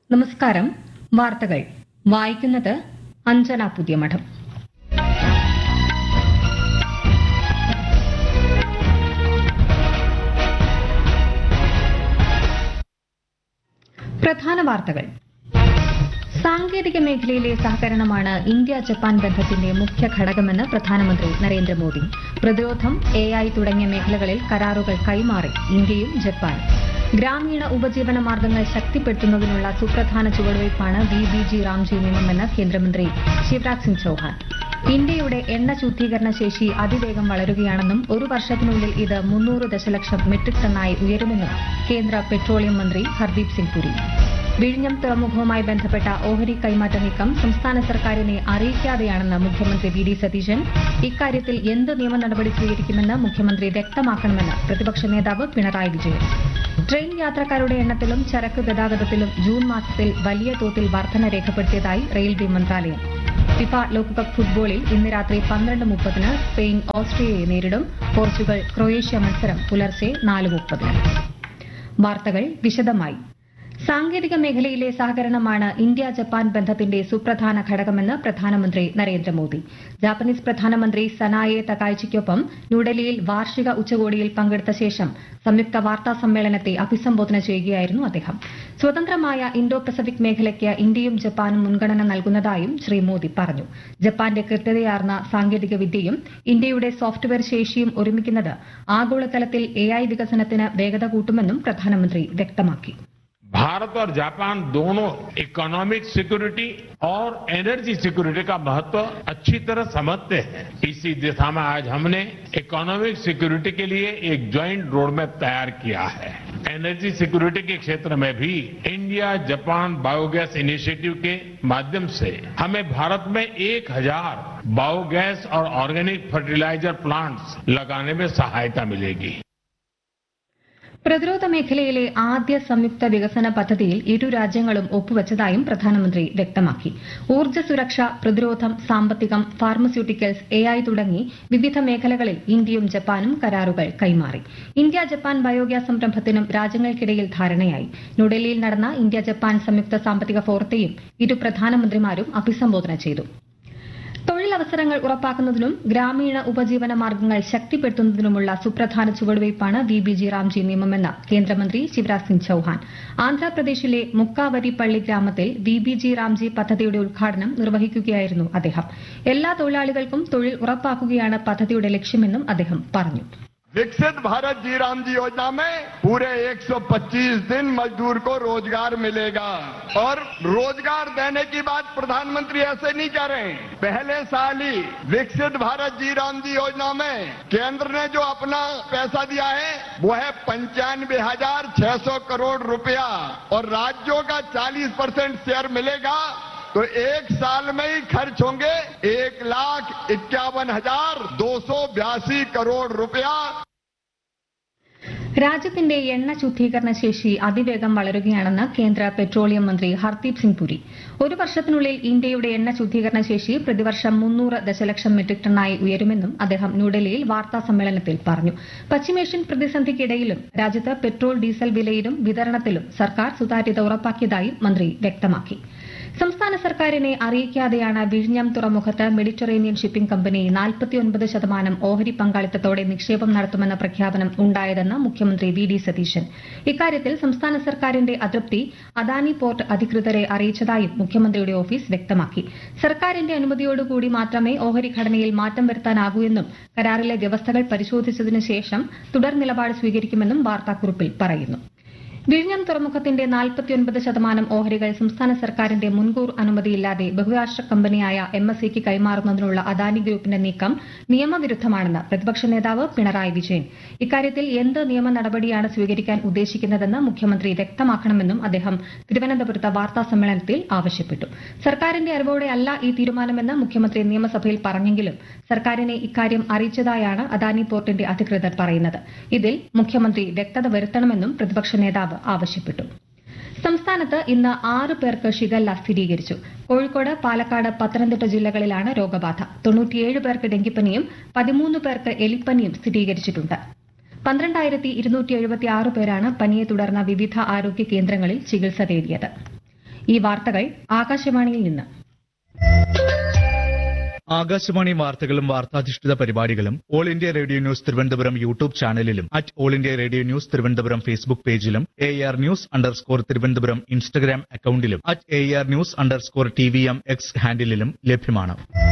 നമസ്കാരം വാർത്തകൾ വായിക്കുന്നത് അഞ്ജന പുതിയമഠം പ്രധാന വാർത്തകൾ സാങ്കേതിക മേഖലയിലെ സഹകരണമാണ് ഇന്ത്യ ജപ്പാൻ ബന്ധത്തിന്റെ മുഖ്യ ഘടകമെന്ന് പ്രധാനമന്ത്രി നരേന്ദ്രമോദി പ്രതിരോധം എ ഐ തുടങ്ങിയ മേഖലകളിൽ കരാറുകൾ കൈമാറി ഇന്ത്യയും ജപ്പാനും ഗ്രാമീണ ഉപജീവന മാർഗങ്ങൾ ശക്തിപ്പെടുത്തുന്നതിനുള്ള സുപ്രധാന ചുവടുവയ്പ്പാണ് വി ബി ജി റാംജി നിയമമെന്ന് കേന്ദ്രമന്ത്രി ശിവരാജ് സിംഗ് ചൌഹാൻ ഇന്ത്യയുടെ എണ്ണ ശുദ്ധീകരണ ശേഷി അതിവേഗം വളരുകയാണെന്നും ഒരു വർഷത്തിനുള്ളിൽ ഇത് മുന്നൂറ് ദശലക്ഷം മെട്രിക് ടണ്ണായി ഉയരുമെന്നും കേന്ദ്ര പെട്രോളിയം മന്ത്രി ഹർദീപ് സിംഗ് പുരി വിഴിഞ്ഞം തുറമുഖവുമായി ബന്ധപ്പെട്ട ഓഹരി കൈമാറ്റ നീക്കം സംസ്ഥാന സർക്കാരിനെ അറിയിക്കാതെയാണെന്ന് മുഖ്യമന്ത്രി വി ഡി സതീശൻ ഇക്കാര്യത്തിൽ എന്ത് നിയമ നടപടി സ്വീകരിക്കുമെന്ന് മുഖ്യമന്ത്രി വ്യക്തമാക്കണമെന്ന് പ്രതിപക്ഷ നേതാവ് പിണറായി വിജയൻ ട്രെയിൻ യാത്രക്കാരുടെ എണ്ണത്തിലും ചരക്ക് ഗതാഗതത്തിലും ജൂൺ മാസത്തിൽ വലിയ തോതിൽ വർധന രേഖപ്പെടുത്തിയതായി റെയിൽവേ മന്ത്രാലയം ഫിഫ ലോകകപ്പ് ഫുട്ബോളിൽ ഇന്ന് രാത്രി പന്ത്രണ്ട് മുപ്പതിന് സ്പെയിൻ ഓസ്ട്രിയയെ നേരിടും പോർച്ചുഗൽ ക്രൊയേഷ്യ മത്സരം പുലർച്ചെ നാല് മുപ്പതിന് വാർത്തകൾ വിശദമായി സാങ്കേതിക മേഖലയിലെ സഹകരണമാണ് ഇന്ത്യ ജപ്പാൻ ബന്ധത്തിന്റെ സുപ്രധാന ഘടകമെന്ന് പ്രധാനമന്ത്രി നരേന്ദ്രമോദി ജാപ്പനീസ് പ്രധാനമന്ത്രി സനായെ തകായ്ചയ്ക്കൊപ്പം ന്യൂഡൽഹിയിൽ വാർഷിക ഉച്ചകോടിയിൽ പങ്കെടുത്ത ശേഷം സംയുക്ത വാർത്താ സമ്മേളനത്തെ അഭിസംബോധന ചെയ്യുകയായിരുന്നു അദ്ദേഹം സ്വതന്ത്രമായ ഇന്തോ പസഫിക് മേഖലയ്ക്ക് ഇന്ത്യയും ജപ്പാനും മുൻഗണന നൽകുന്നതായും ശ്രീ മോദി പറഞ്ഞു ജപ്പാന്റെ കൃത്യതയാർന്ന സാങ്കേതിക വിദ്യയും ഇന്ത്യയുടെ സോഫ്റ്റ്വെയർ ശേഷിയും ഒരുമിക്കുന്നത് ആഗോളതലത്തിൽ എ വികസനത്തിന് വേഗത കൂട്ടുമെന്നും പ്രധാനമന്ത്രി വ്യക്തമാക്കി भारत और जापान दोनों इकोनॉमिक सिक्योरिटी और एनर्जी सिक्योरिटी का महत्व अच्छी तरह समझते हैं इसी दिशा में आज हमने इकोनॉमिक सिक्योरिटी के लिए एक ज्वाइंट रोड मैप तैयार किया है एनर्जी सिक्योरिटी के क्षेत्र में भी इंडिया जापान बायोगैस इनिशिएटिव के माध्यम से हमें भारत में एक हजार बायोगैस और ऑर्गेनिक फर्टिलाइजर प्लांट्स लगाने में सहायता मिलेगी പ്രതിരോധ മേഖലയിലെ ആദ്യ സംയുക്ത വികസന പദ്ധതിയിൽ ഇരു രാജ്യങ്ങളും ഒപ്പുവച്ചതായും പ്രധാനമന്ത്രി വ്യക്തമാക്കി ഊർജ്ജ സുരക്ഷ പ്രതിരോധം സാമ്പത്തികം ഫാർമസ്യൂട്ടിക്കൽസ് എ ഐ തുടങ്ങി വിവിധ മേഖലകളിൽ ഇന്ത്യയും ജപ്പാനും കരാറുകൾ കൈമാറി ഇന്ത്യ ജപ്പാൻ ബയോഗ്യാസ് സംരംഭത്തിനും രാജ്യങ്ങൾക്കിടയിൽ ധാരണയായി ന്യൂഡൽഹിയിൽ നടന്ന ഇന്ത്യ ജപ്പാൻ സംയുക്ത സാമ്പത്തിക ഫോറത്തെയും ഇരു പ്രധാനമന്ത്രിമാരും അഭിസംബോധന ചെയ്തു തൊഴിലവസരങ്ങൾ ഉറപ്പാക്കുന്നതിനും ഗ്രാമീണ ഉപജീവന മാർഗങ്ങൾ ശക്തിപ്പെടുത്തുന്നതിനുമുള്ള സുപ്രധാന ചുവടുവയ്പ്പാണ് വി ബി ജി റാംജി നിയമമെന്ന് കേന്ദ്രമന്ത്രി ശിവരാജ് സിംഗ് ചൌഹാൻ ആന്ധ്രാപ്രദേശിലെ മുക്കാവരിപ്പള്ളി ഗ്രാമത്തിൽ വി ബി ജി റാംജി പദ്ധതിയുടെ ഉദ്ഘാടനം നിർവഹിക്കുകയായിരുന്നു അദ്ദേഹം എല്ലാ തൊഴിലാളികൾക്കും തൊഴിൽ ഉറപ്പാക്കുകയാണ് പദ്ധതിയുടെ ലക്ഷ്യമെന്നും അദ്ദേഹം പറഞ്ഞു विकसित भारत जी राम जी योजना में पूरे 125 दिन मजदूर को रोजगार मिलेगा और रोजगार देने की बात प्रधानमंत्री ऐसे नहीं कह रहे हैं पहले साल ही विकसित भारत जी राम जी योजना में केंद्र ने जो अपना पैसा दिया है वो है पंचानवे हजार छह सौ करोड़ रुपया और राज्यों का 40 परसेंट शेयर मिलेगा तो एक साल में ही खर्च होंगे एक लाख इक्यावन हजार दो सौ बयासी करोड़ रुपया രാജ്യത്തിന്റെ എണ്ണ ശുദ്ധീകരണ ശേഷി അതിവേഗം വളരുകയാണെന്ന് കേന്ദ്ര പെട്രോളിയം മന്ത്രി ഹർദീപ് സിംഗ് പുരി ഒരു വർഷത്തിനുള്ളിൽ ഇന്ത്യയുടെ എണ്ണ ശുദ്ധീകരണ ശേഷി പ്രതിവർഷം മുന്നൂറ് ദശലക്ഷം മെട്രിക് ടണ്ണായി ഉയരുമെന്നും അദ്ദേഹം ന്യൂഡൽഹിയിൽ വാർത്താ സമ്മേളനത്തിൽ പറഞ്ഞു പശ്ചിമേഷ്യൻ പ്രതിസന്ധിക്കിടയിലും രാജ്യത്ത് പെട്രോൾ ഡീസൽ വിലയിലും വിതരണത്തിലും സർക്കാർ സുതാര്യത ഉറപ്പാക്കിയതായും മന്ത്രി വ്യക്തമാക്കി സംസ്ഥാന സർക്കാരിനെ അറിയിക്കാതെയാണ് വിഴിഞ്ഞം തുറമുഖത്ത് മെഡിറ്ററേനിയൻ ഷിപ്പിംഗ് കമ്പനി നാൽപ്പത്തിയൊൻപത് ശതമാനം ഓഹരി പങ്കാളിത്തത്തോടെ നിക്ഷേപം നടത്തുമെന്ന പ്രഖ്യാപനം ഉണ്ടായതെന്ന് മുഖ്യമന്ത്രി വി ഡി സതീശൻ ഇക്കാര്യത്തിൽ സംസ്ഥാന സർക്കാരിന്റെ അതൃപ്തി അദാനി പോർട്ട് അധികൃതരെ അറിയിച്ചതായും മുഖ്യമന്ത്രിയുടെ ഓഫീസ് വ്യക്തമാക്കി സർക്കാരിന്റെ അനുമതിയോടുകൂടി മാത്രമേ ഓഹരി ഘടനയിൽ മാറ്റം വരുത്താനാകൂ എന്നും കരാറിലെ വ്യവസ്ഥകൾ പരിശോധിച്ചതിനു ശേഷം തുടർ നിലപാട് സ്വീകരിക്കുമെന്നും വാർത്താക്കുറിപ്പിൽ പറയുന്നു വിഴിഞ്ഞം തുറമുഖത്തിന്റെ നാൽപ്പത്തിയൊൻപത് ശതമാനം ഓഹരികൾ സംസ്ഥാന സർക്കാരിന്റെ മുൻകൂർ അനുമതിയില്ലാതെ ബഹുരാഷ്ട്ര കമ്പനിയായ എം എസ് സിക്ക് കൈമാറുന്നതിനുള്ള അദാനി ഗ്രൂപ്പിന്റെ നീക്കം നിയമവിരുദ്ധമാണെന്ന് പ്രതിപക്ഷ നേതാവ് പിണറായി വിജയൻ ഇക്കാര്യത്തിൽ എന്ത് നിയമ നടപടിയാണ് സ്വീകരിക്കാൻ ഉദ്ദേശിക്കുന്നതെന്ന് മുഖ്യമന്ത്രി വ്യക്തമാക്കണമെന്നും അദ്ദേഹം തിരുവനന്തപുരത്ത് വാർത്താ സമ്മേളനത്തിൽ ആവശ്യപ്പെട്ടു സർക്കാരിന്റെ അറിവോടെ അല്ല ഈ തീരുമാനമെന്ന് മുഖ്യമന്ത്രി നിയമസഭയിൽ പറഞ്ഞെങ്കിലും സർക്കാരിനെ ഇക്കാര്യം അറിയിച്ചതായാണ് അദാനി പോർട്ടിന്റെ അധികൃതർ പറയുന്നത് ഇതിൽ മുഖ്യമന്ത്രി വ്യക്തത വരുത്തണമെന്നും പ്രതിപക്ഷ നേതാവ് ആവശ്യപ്പെട്ടു സംസ്ഥാനത്ത് ഇന്ന് ആറ് പേർക്ക് ഷിഗല്ല സ്ഥിരീകരിച്ചു കോഴിക്കോട് പാലക്കാട് പത്തനംതിട്ട ജില്ലകളിലാണ് രോഗബാധ തൊണ്ണൂറ്റിയേഴ് പേർക്ക് ഡെങ്കിപ്പനിയും പതിമൂന്ന് പേർക്ക് എലിപ്പനിയും സ്ഥിരീകരിച്ചിട്ടുണ്ട് പന്ത്രണ്ടായിരത്തി ഇരുന്നൂറ്റി എഴുപത്തി ആറ് പേരാണ് പനിയെ തുടർന്ന് വിവിധ ആരോഗ്യ കേന്ദ്രങ്ങളിൽ ചികിത്സ തേടിയത് ഈ വാർത്തകൾ ആകാശവാണിയിൽ നിന്ന് ആകാശവാണി വാർത്തകളും വാർത്താധിഷ്ഠിത പരിപാടികളും All India Radio news Thiruvananthapuram YouTube ചാനലിലും at All India Radio news Thiruvananthapuram Facebook പേജിലും A R news underscore Thiruvananthapuram Instagram അക്കൌണ്ടിലും at A R news underscore T V M X ഹാൻഡിലും ലഭ്യമാണ്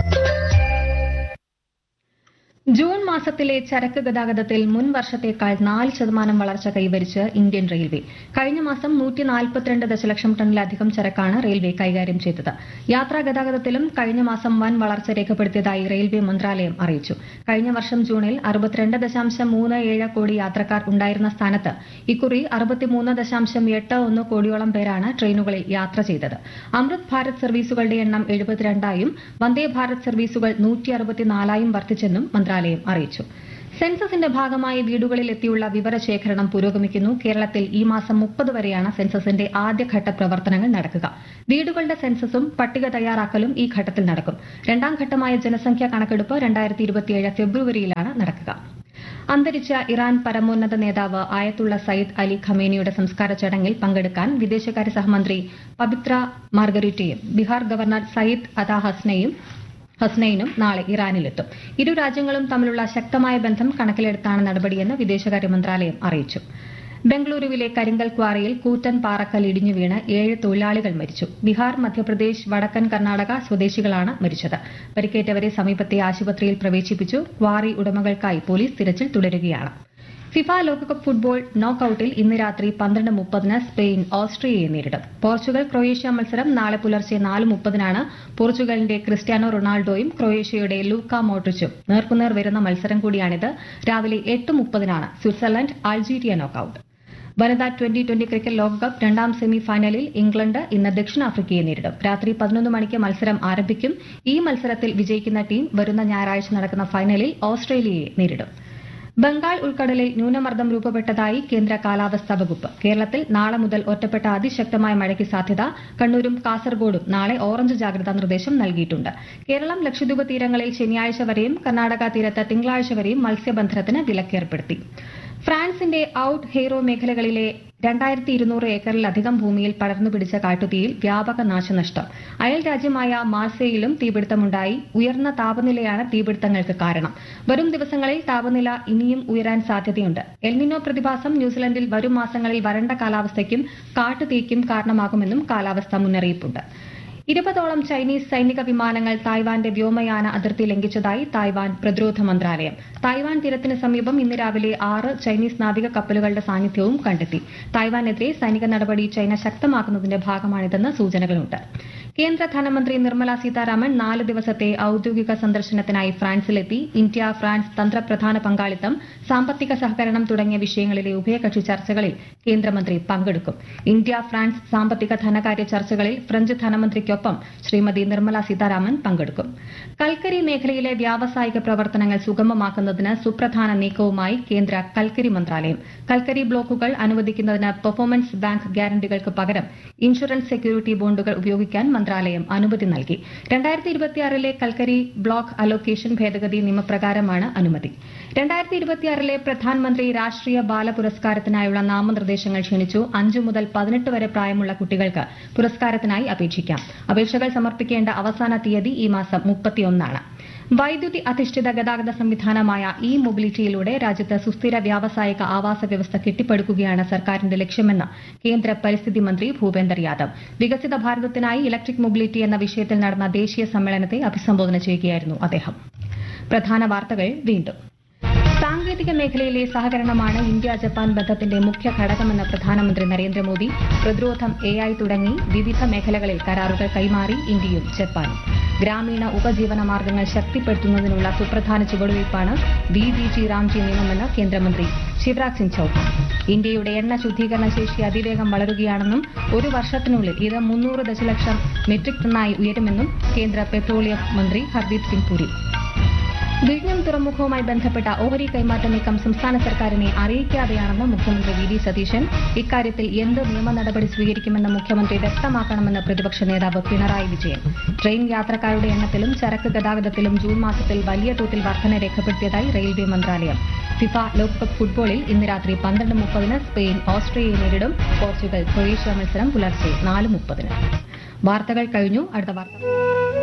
ജൂൺ മാസത്തിലെ ചരക്ക് ഗതാഗതത്തിൽ മുൻ വർഷത്തേക്കാൾ നാല് ശതമാനം വളർച്ച കൈവരിച്ച് ഇന്ത്യൻ റെയിൽവേ കഴിഞ്ഞ മാസം നൂറ്റി നാൽപ്പത്തിരണ്ട് ദശലക്ഷം ടണ്ണിലധികം ചരക്കാണ് റെയിൽവേ കൈകാര്യം ചെയ്തത് യാത്രാ ഗതാഗതത്തിലും കഴിഞ്ഞ മാസം വൻ വളർച്ച രേഖപ്പെടുത്തിയതായി റെയിൽവേ മന്ത്രാലയം അറിയിച്ചു കഴിഞ്ഞ വർഷം ജൂണിൽ അറുപത്തിരണ്ട് ദശാംശം മൂന്ന് ഏഴ് കോടി യാത്രക്കാർ ഉണ്ടായിരുന്ന സ്ഥാനത്ത് ഇക്കുറി അറുപത്തിമൂന്ന് ദശാംശം എട്ട് ഒന്ന് കോടിയോളം പേരാണ് ട്രെയിനുകളിൽ യാത്ര ചെയ്തത് അമൃത് ഭാരത് സർവീസുകളുടെ എണ്ണം എഴുപത്തിരണ്ടായും വന്ദേ ഭാരത് സർവീസുകൾ നൂറ്റി അറുപത്തിനാലായും വർദ്ധിച്ചെന്നും മന്ത്രാലയം അറിയിച്ചു സെൻസസിന്റെ ഭാഗമായി വീടുകളിൽ എത്തിയുള്ള വിവരശേഖരണം പുരോഗമിക്കുന്നു കേരളത്തിൽ ഈ മാസം മുപ്പത് വരെയാണ് സെൻസസിന്റെ ആദ്യഘട്ട പ്രവർത്തനങ്ങൾ നടക്കുക വീടുകളുടെ സെൻസസും പട്ടിക തയ്യാറാക്കലും ഈ ഘട്ടത്തിൽ നടക്കും രണ്ടാം ഘട്ടമായ ജനസംഖ്യാ കണക്കെടുപ്പ് രണ്ടായിരത്തി ഇരുപത്തിയേഴ് ഫെബ്രുവരിയിലാണ് നടക്കുക അന്തരിച്ച ഇറാൻ പരമോന്നത നേതാവ് ആയത്തുള്ള സയ്യിദ് അലി ഖമേനിയുടെ സംസ്കാര ചടങ്ങിൽ പങ്കെടുക്കാൻ വിദേശകാര്യ സഹമന്ത്രി പവിത്ര മാർഗരിറ്റയും ബീഹാർ ഗവർണർ സയ്യിദ് അതാ ഹസ്നയും ഹസ്നൈനും നാളെ ഇറാനിലെത്തും ഇരു രാജ്യങ്ങളും തമ്മിലുള്ള ശക്തമായ ബന്ധം കണക്കിലെടുത്താണ് നടപടിയെന്ന് വിദേശകാര്യ മന്ത്രാലയം അറിയിച്ചു ബംഗളൂരുവിലെ കരിങ്കൽ ക്വാറിയിൽ കൂറ്റൻ പാറക്കൽ ഇടിഞ്ഞു വീണ് ഏഴ് തൊഴിലാളികൾ മരിച്ചു ബീഹാർ മധ്യപ്രദേശ് വടക്കൻ കർണാടക സ്വദേശികളാണ് മരിച്ചത് പരിക്കേറ്റവരെ സമീപത്തെ ആശുപത്രിയിൽ പ്രവേശിപ്പിച്ചു ക്വാറി ഉടമകൾക്കായി പോലീസ് തിരച്ചിൽ തുടരുകയാണ് ഫിഫ ലോകകപ്പ് ഫുട്ബോൾ നോക്കൌട്ടിൽ ഇന്ന് രാത്രി പന്ത്രണ്ട് മുപ്പതിന് സ്പെയിൻ ഓസ്ട്രിയയെ നേരിടും പോർച്ചുഗൽ ക്രൊയേഷ്യ മത്സരം നാളെ പുലർച്ചെ നാല് മുപ്പതിനാണ് പോർച്ചുഗലിന്റെ ക്രിസ്ത്യാനോ റൊണാൾഡോയും ക്രൊയേഷ്യയുടെ ലൂക്ക മോട്രിച്ചും നേർക്കുനേർ വരുന്ന മത്സരം കൂടിയാണിത് രാവിലെ എട്ട് മുപ്പതിനാണ് സ്വിറ്റ്സർലൻഡ് അൾജീരിയ നോക്കൌട്ട് വനിതാ ട്വന്റി ട്വന്റി ക്രിക്കറ്റ് ലോകകപ്പ് രണ്ടാം സെമി ഫൈനലിൽ ഇംഗ്ലണ്ട് ഇന്ന് ദക്ഷിണാഫ്രിക്കയെ നേരിടും രാത്രി പതിനൊന്ന് മണിക്ക് മത്സരം ആരംഭിക്കും ഈ മത്സരത്തിൽ വിജയിക്കുന്ന ടീം വരുന്ന ഞായറാഴ്ച നടക്കുന്ന ഫൈനലിൽ ഓസ്ട്രേലിയയെ നേരിടും ബംഗാൾ ഉൾക്കടലിൽ ന്യൂനമർദ്ദം രൂപപ്പെട്ടതായി കേന്ദ്ര കാലാവസ്ഥാ വകുപ്പ് കേരളത്തിൽ നാളെ മുതൽ ഒറ്റപ്പെട്ട അതിശക്തമായ മഴയ്ക്ക് സാധ്യത കണ്ണൂരും കാസർഗോഡും നാളെ ഓറഞ്ച് ജാഗ്രതാ നിർദ്ദേശം നൽകിയിട്ടുണ്ട് കേരളം ലക്ഷദ്വീപ് തീരങ്ങളിൽ ശനിയാഴ്ച വരെയും കർണാടക തീരത്ത് തിങ്കളാഴ്ച വരെയും മത്സ്യബന്ധനത്തിന് വിലക്കേർപ്പെടുത്തി ഫ്രാൻസിന്റെ ഔട്ട് ഹെയ്റോ മേഖലകളിലെ രണ്ടായിരത്തി ഇരുന്നൂറ് ഏക്കറിലധികം ഭൂമിയിൽ പടർന്നു പിടിച്ച കാട്ടുതീയിൽ വ്യാപക നാശനഷ്ടം അയൽ രാജ്യമായ മാർസേയിലും തീപിടുത്തമുണ്ടായി ഉയർന്ന താപനിലയാണ് തീപിടുത്തങ്ങൾക്ക് കാരണം വരും ദിവസങ്ങളിൽ താപനില ഇനിയും ഉയരാൻ സാധ്യതയുണ്ട് എൽനിനോ പ്രതിഭാസം ന്യൂസിലൻഡിൽ വരും മാസങ്ങളിൽ വരണ്ട കാലാവസ്ഥയ്ക്കും കാട്ടുതീക്കും കാരണമാകുമെന്നും കാലാവസ്ഥാ മുന്നറിയിപ്പുണ്ട് ഇരുപതോളം ചൈനീസ് സൈനിക വിമാനങ്ങൾ തായ്വാന്റെ വ്യോമയാന അതിർത്തി ലംഘിച്ചതായി തായ്വാൻ പ്രതിരോധ മന്ത്രാലയം തായ്വാൻ തീരത്തിന് സമീപം ഇന്ന് രാവിലെ ആറ് ചൈനീസ് നാവിക കപ്പലുകളുടെ സാന്നിധ്യവും കണ്ടെത്തി തായ്വാനെതിരെ സൈനിക നടപടി ചൈന ശക്തമാക്കുന്നതിന്റെ ഭാഗമാണിതെന്ന് സൂചനകളുണ്ട് കേന്ദ്ര ധനമന്ത്രി നിർമ്മല സീതാരാമൻ നാല് ദിവസത്തെ ഔദ്യോഗിക സന്ദർശനത്തിനായി ഫ്രാൻസിലെത്തി ഇന്ത്യ ഫ്രാൻസ് തന്ത്രപ്രധാന പങ്കാളിത്തം സാമ്പത്തിക സഹകരണം തുടങ്ങിയ വിഷയങ്ങളിലെ ഉഭയകക്ഷി ചർച്ചകളിൽ കേന്ദ്രമന്ത്രി പങ്കെടുക്കും ഇന്ത്യ ഫ്രാൻസ് സാമ്പത്തിക ധനകാര്യ ചർച്ചകളിൽ ഫ്രഞ്ച് ധനമന്ത്രിക്കൊപ്പം ശ്രീമതി നിർമ്മല സീതാരാമൻ പങ്കെടുക്കും കൽക്കരി മേഖലയിലെ വ്യാവസായിക പ്രവർത്തനങ്ങൾ സുഗമമാക്കുന്നതിന് സുപ്രധാന നീക്കവുമായി കേന്ദ്ര കൽക്കരി മന്ത്രാലയം കൽക്കരി ബ്ലോക്കുകൾ അനുവദിക്കുന്നതിന് പെർഫോമൻസ് ബാങ്ക് ഗ്യാരണ്ടികൾക്ക് പകരം ഇൻഷുറൻസ് സെക്യൂരിറ്റി ബോണ്ടുകൾ ഉപയോഗിക്കാൻ മന്ത്രാലയം അനുമതി നൽകി രണ്ടായിരത്തി ഇരുപത്തിയാറിലെ കൽക്കരി ബ്ലോക്ക് അലോക്കേഷൻ ഭേദഗതി നിയമപ്രകാരമാണ് അനുമതി രണ്ടായിരത്തി ഇരുപത്തിയാറിലെ പ്രധാനമന്ത്രി രാഷ്ട്രീയ ബാല പുരസ്കാരത്തിനായുള്ള നാമനിർദ്ദേശങ്ങൾ ക്ഷണിച്ചു അഞ്ചു മുതൽ പതിനെട്ട് വരെ പ്രായമുള്ള കുട്ടികൾക്ക് പുരസ്കാരത്തിനായി അപേക്ഷിക്കാം അപേക്ഷകൾ സമർപ്പിക്കേണ്ട അവസാന തീയതി ഈ മാസം മുപ്പത്തിയൊന്നാണ് വൈദ്യുതി അധിഷ്ഠിത ഗതാഗത സംവിധാനമായ ഇ മൊബിലിറ്റിയിലൂടെ രാജ്യത്ത് സുസ്ഥിര വ്യാവസായിക ആവാസ വ്യവസ്ഥ കെട്ടിപ്പടുക്കുകയാണ് സർക്കാരിന്റെ ലക്ഷ്യമെന്ന് കേന്ദ്ര പരിസ്ഥിതി മന്ത്രി ഭൂപേന്ദർ യാദവ് വികസിത ഭാരതത്തിനായി ഇലക്ട്രിക് മൊബിലിറ്റി എന്ന വിഷയത്തിൽ നടന്ന ദേശീയ സമ്മേളനത്തെ അഭിസംബോധന ചെയ്യുകയായിരുന്നു അദ്ദേഹം പ്രധാന വാർത്തകൾ വീണ്ടും സാങ്കേതിക മേഖലയിലെ സഹകരണമാണ് ഇന്ത്യ ജപ്പാൻ ബന്ധത്തിന്റെ മുഖ്യ ഘടകമെന്ന് പ്രധാനമന്ത്രി നരേന്ദ്രമോദി പ്രതിരോധം എ ഐ തുടങ്ങി വിവിധ മേഖലകളിൽ കരാറുകൾ കൈമാറി ഇന്ത്യയും ജപ്പാനും ഗ്രാമീണ ഉപജീവന മാർഗങ്ങൾ ശക്തിപ്പെടുത്തുന്നതിനുള്ള സുപ്രധാന ചുവടുവയ്പ്പാണ് വി വി ജി രാംജി നിയമമെന്ന് കേന്ദ്രമന്ത്രി ശിവരാജ് സിംഗ് ചൌഹാൻ ഇന്ത്യയുടെ എണ്ണ ശുദ്ധീകരണ ശേഷി അതിവേഗം വളരുകയാണെന്നും ഒരു വർഷത്തിനുള്ളിൽ ഇത് മുന്നൂറ് ദശലക്ഷം മെട്രിക് ടണ്ണായി ഉയരുമെന്നും കേന്ദ്ര പെട്രോളിയം മന്ത്രി ഹർദീപ് സിംഗ് പുരി വിഴിഞ്ഞം തുറമുഖവുമായി ബന്ധപ്പെട്ട ഓഹരി കൈമാറ്റ നീക്കം സംസ്ഥാന സർക്കാരിനെ അറിയിക്കാതെയാണെന്ന് മുഖ്യമന്ത്രി വി ഡി സതീശൻ ഇക്കാര്യത്തിൽ എന്ത് നിയമ നടപടി സ്വീകരിക്കുമെന്ന് മുഖ്യമന്ത്രി വ്യക്തമാക്കണമെന്ന് പ്രതിപക്ഷ നേതാവ് പിണറായി വിജയൻ ട്രെയിൻ യാത്രക്കാരുടെ എണ്ണത്തിലും ചരക്ക് ഗതാഗതത്തിലും ജൂൺ മാസത്തിൽ വലിയ തോതിൽ വർധന രേഖപ്പെടുത്തിയതായി റെയിൽവേ മന്ത്രാലയം ഫിഫ ലോകകപ്പ് ഫുട്ബോളിൽ ഇന്ന് രാത്രി പന്ത്രണ്ട് മുപ്പതിന് സ്പെയിൻ ഓസ്ട്രേലിയയെ നേരിടും പോർച്ചുഗൽ ക്രൊയേഷ്യ മത്സരം പുലർച്ചെ നാല് മുപ്പതിന് വാർത്തകൾ കഴിഞ്ഞു അടുത്ത വാർത്ത